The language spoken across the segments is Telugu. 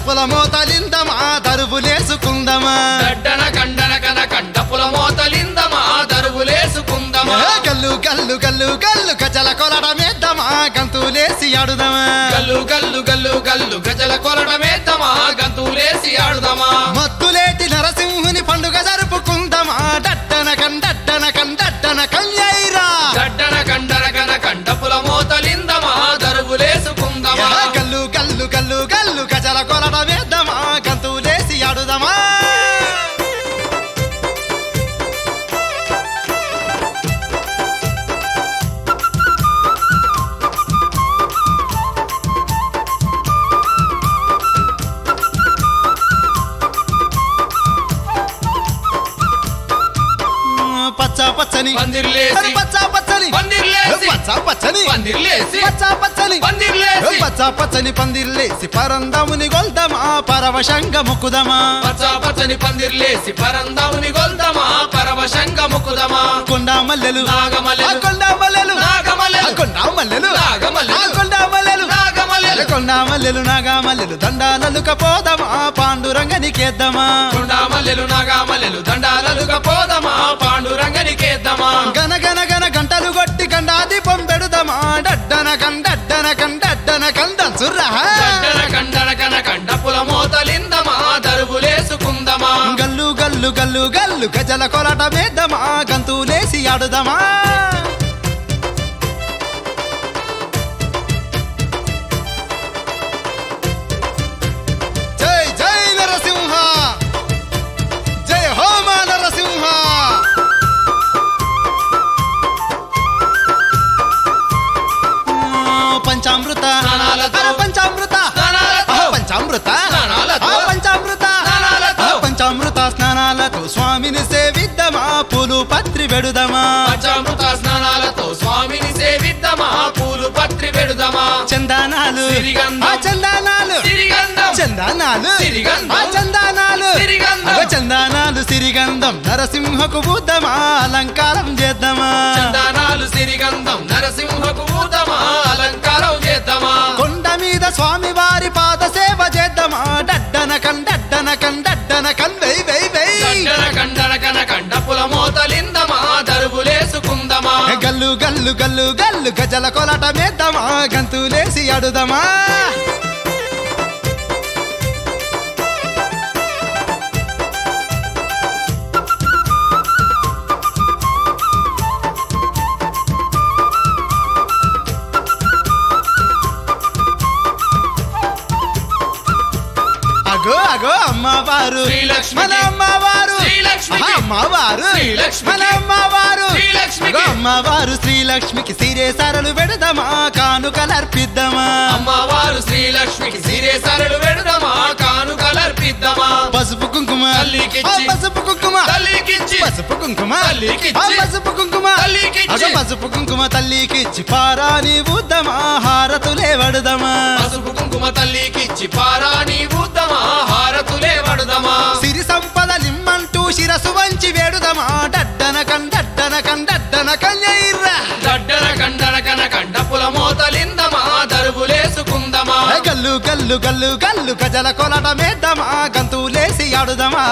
డప్పుల మోతలిందమా దరువులేసుకుందమా గడ్డన కండన కన కండపుల మోతలిందమా దరువులేసుకుందమా ఏ గల్లు గల్లు గల్లు గల్లు గజల కొలడమేద్దమా గంతులేసి ఆడుదమా గల్లు గల్లు గల్లు గల్లు గజల కొలటమేద్దమా గంతులేసి ఆడుదమా మత్తులేటి నరసింహుని పండుగ జరుపుకుందమా డట్టన కండట్టన కండట్టన కన్యైరా గడ్డన కండన కన కండపుల మోతలిందమా దరువులేసుకుందమా గల్లు గల్లు గల్లు గల్లు గజల కొలడమేద్దమా గంతులేసి ఆడుదమా పచ్చ పచ్చని పందిర్లేసి పచ్చ పచ్చని పందిర్లేసి పచ్చ పచ్చని పందిర్లేసి పచ్చ పచ్చని పందిర్లేసి పచ్చ పచ్చని పందిర్లేసి పరందముని గొల్దమా పరవశంగ ముకుదమా పచ్చ పచ్చని పందిర్లేసి పరందాముని గొల్దమా పరవశంగ ముకుదమా కొండా మల్లెలు నాగమల్లెలు. ఆ కొండా మల్లెలు నాగమల్లెలు. ఆ కొండా మల్లెలు నాగమల్లెలు. ఆ కొండా మల్లెలు నాగమల్లెలు. కొండా మల్లెలు నాగమల్లెలు దండాలలుక పోదమా పాండురంగనికేద్దామా కుండామల్లెలు నాగామల్లెలు దండాలలుగా పోదమా పాండురంగనికేద్దామా గన గన గన గంటలు కొట్టి గండాదీపం పెడుదమా డడ్డన కండడ్డన కండడ్డన కండం సుర్రా గడ్డన కండన కన కండపుల మోతలిందమా దరువులేసుకుందమా గల్లు గల్లు గల్లు గల్లు గజల కొలట మేద్దమా గంతులేసి ఆడుదమా జై జై నరసింహ జై హోమ నరసింహ పంచామృత స్నానాలతో. అరే పంచామృత స్నానాలతో. ఆ, పంచామృత స్నానాలతో. ఆ, పంచామృత స్నానాలతో. ఆ, పంచామృత స్నానాలతో స్వామిని సేవిద్దమా పూలు పత్రి పెడుదమా పంచామృత స్నానాలతో స్వామిని సేవిద్దమా పూలు పత్రి పెడుదమా చందానాలు సిరిగంధం. ఆ చందానాలు సిరిగంధం చందానాలు సిరిగంధం. ఆ చందానాలు సిరిగంధం. అగో చందానాలు సిరిగంధం నరసింహకు బుద్ధమా అలంకారం చేద్దామా చందనాలు సిరిగంధం నరసింహకు ఊతమా అలంకారం చేద్దామా కొండ మీద స్వామి వారి పాద సేవ చేద్దామా డడ్డన కండడ్డన కండడ్డన కన్ వై వై వై గడ్డన కండన కన కండపుల మోతలిందమా దరువులేసుకుందమా గల్లు గల్లు గల్లు గల్లు గజల కొలట మేద్దామా గంతులేసి అడుదమా అగో అగో అమ్మవారు శ్రీలక్ష్మికి. మన అమ్మవారు శ్రీలక్ష్మికి. ఆహా, అమ్మవారు శ్రీలక్ష్మికి. మన అమ్మవారు శ్రీలక్ష్మికి. అగో అమ్మవారు శ్రీలక్ష్మికి సిరే సరలు పెడదామా కానుకలర్పిద్దామా అమ్మవారు శ్రీలక్ష్మికి సిరే సరళు పెడదామా కానుకలర్పిద్దామా పసుపు కుంకుమ తల్లికిచ్చి. ఆ, పసుపు కుంకుమ తల్లికిచ్చి పసుపు కుంకుమ తల్లికిచ్చి. ఆ, పసుపు కుంకుమ తల్లికిచ్చి. అగో పసుపు కుంకుమ తల్లికిచ్చి పారాని ఉద్దమా హారతులే వడదమా పసుపు కుంకుమ తల్లికిచ్చి పారాని ఊద్దమా హారతులే వడుదమా సిరి సంపద లిమ్మంటూ శిరసు వంచి వేడుదమా డడ్డన కండడ్డన కండడ్డన కన్యైర్రా గడ్డన కండన కన కండపుల మోతలిందమా దరువులేసుకుందమా గల్లు గల్లు గల్లు గల్లు గజల కొలట మేద్దమా గంతులేసి ఆడుదమా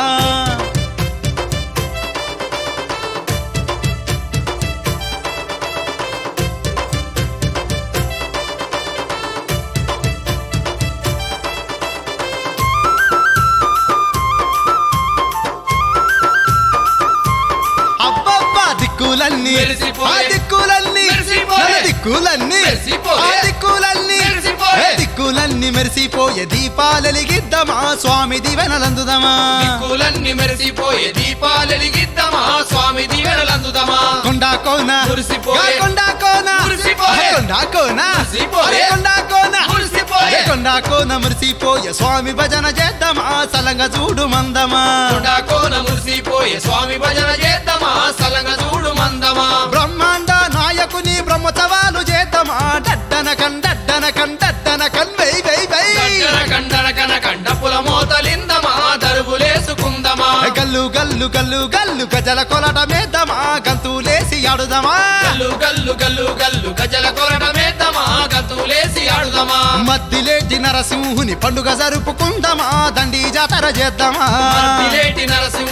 అబ్బబ్బా దిక్కులన్నీ మెరిసిపోయే. ఆ దిక్కులన్నీ మెరిసిపోయే. నలు దిక్కులన్నీ మెరిసిపోయే. ఆ దిక్కులన్నీ మెరిసిపోయే. ఏ దిక్కులన్నీ మెరిసిపోయే దీపాలెలిగిద్దమా స్వామి దివెనలందుదమా దిక్కులన్నీ మెరిసిపోయే దీపాలెలిగిద్దమా స్వామి దీవెనలందుదమా కొండా కోన మురిసిపోయే. ఆ కొండా కోన మురిసిపోయే. ఆ కొండా కోన మురిసిపోయే. ఆ కొండా కోన మురిసిపోయే. ఆ కొండా కోన మురిసిపోయే స్వామి భజన చేద్దామా సలంగ చూడు మందమా కొండా కోన మురిసిపోయే స్వామి భజన చేద్దామా సలంగ చూడు మందమా బ్రహ్మాండ నాయకుని బ్రహ్మోత్సవాలు చేద్దామా డడ్డన కండడ్డన కండడ్డన కన్ వై వై వై గడ్డన కండన కన కండపుల మోతలిందమా దరువులేసుకుందమా గల్లు గల్లు గల్లు గల్లు గజల కొలట మేద్దమా గంతులేసి ఆడుదమా గల్లు గల్లు గల్లు గల్లు గజల కొరటమేద్దామా గతులేసి ఆడుదామా మద్దిలేటి మర్తిలేటి నరసింహుని పండుగ జరుపుకుందామా దండి జాతర చేద్దామా లేటి నరసింహ